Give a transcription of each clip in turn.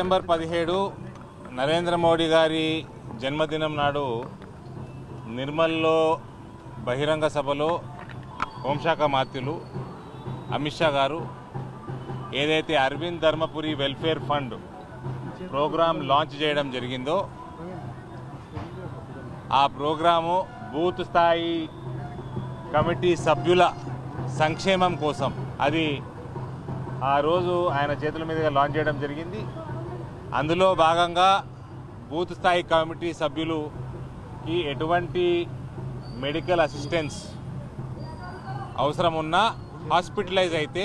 September పదిహేడు నరేంద్ర మోడీ గారి జన్మదినం నాడు నిర్మల్లో బహిరంగ సభలో హోంశాఖ మాత్యులు అమిత్ షా గారు ఏదైతే Arvind Dharmapuri welfare fund program launch చేయడం జరిగిందో ఆ ప్రోగ్రాము బూత్ స్థాయి కమిటీ సభ్యుల సంక్షేమం కోసం అది ఆ రోజు ఆయన చేతుల మీదుగా లాంచ్ చేయడం జరిగింది అందులో భాగంగా బూత్ స్థాయి కమిటీ సభ్యులుకి ఎటువంటి మెడికల్ అసిస్టెన్స్ అవసరం ఉన్నా హాస్పిటలైజ్ అయితే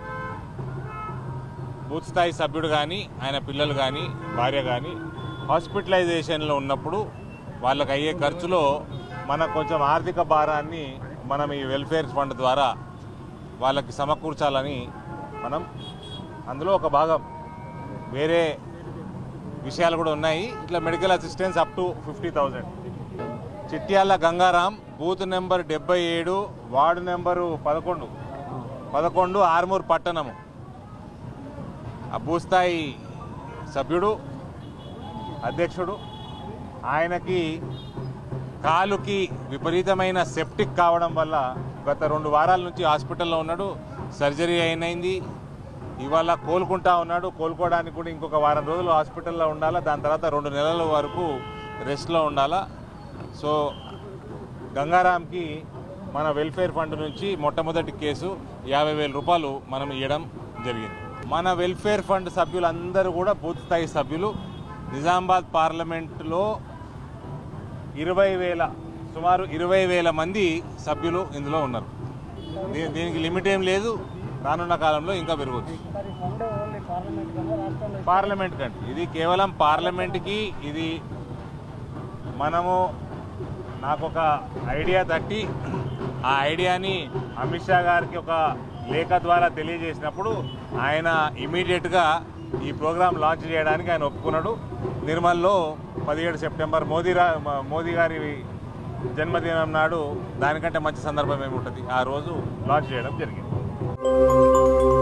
బూత్ స్థాయి సభ్యుడు కానీ ఆయన పిల్లలు కానీ భార్య కానీ హాస్పిటలైజేషన్లో ఉన్నప్పుడు వాళ్ళకి అయ్యే ఖర్చులో మనకు కొంచెం ఆర్థిక భారాన్ని మనం ఈ వెల్ఫేర్ ఫండ్ ద్వారా వాళ్ళకి సమకూర్చాలని మనం అందులో ఒక భాగం వేరే విషయాలు కూడా ఉన్నాయి ఇట్లా medical assistance up to fifty thousand Chityala Gangaram booth number డెబ్బై ఏడు వార్డు నెంబరు పదకొండు పదకొండు ఆర్మూర్ పట్టణము ఆ భూస్థాయి సభ్యుడు అధ్యక్షుడు ఆయనకి కాలుకి విపరీతమైన సెప్టిక్ కావడం వల్ల గత రెండు వారాల నుంచి హాస్పిటల్లో ఉన్నాడు సర్జరీ అయినైంది ఇవాళ కోలుకుంటా ఉన్నాడు కోలుకోవడానికి కూడా ఇంకొక వారం రోజులు హాస్పిటల్లో ఉండాలా దాని తర్వాత రెండు నెలల వరకు రెస్ట్లో ఉండాలా సో గంగారాంకి మన వెల్ఫేర్ ఫండ్ నుంచి మొట్టమొదటి కేసు యాభై వేల రూపాయలు మనం ఇవ్వడం జరిగింది మన వెల్ఫేర్ ఫండ్ సభ్యులందరూ కూడా బూత్ స్థాయి సభ్యులు నిజామాబాద్ పార్లమెంట్లో ఇరవై వేల సుమారు ఇరవై వేల మంది సభ్యులు ఇందులో ఉన్నారు దీ- దీనికి లిమిట్ ఏం లేదు రానున్న కాలంలో ఇంకా పెరగవచ్చు మరి ఫండ్ ఓన్లీ పార్లమెంట్ కన్నా రాష్ట్రంలో పార్లమెంట్ కంటే ఇది కేవలం పార్లమెంట్కి ఇది మనము నాకు ఒక ఐడియా తట్టి ఆ ఐడియాని అమిత్ షా గారికి ఒక లేఖ ద్వారా తెలియజేసినప్పుడు ఆయన ఇమీడియట్గా ఈ ప్రోగ్రాం లాంచ్ చేయడానికి ఆయన ఒప్పుకున్నాడు నిర్మల్లో పదిహేడు సెప్టెంబర్ మోదీ రా మోదీ గారి జన్మదినం నాడు దానికంటే మంచి సందర్భం ఏమి ఉంటుంది ఆ రోజు లాంచ్ చేయడం జరిగింది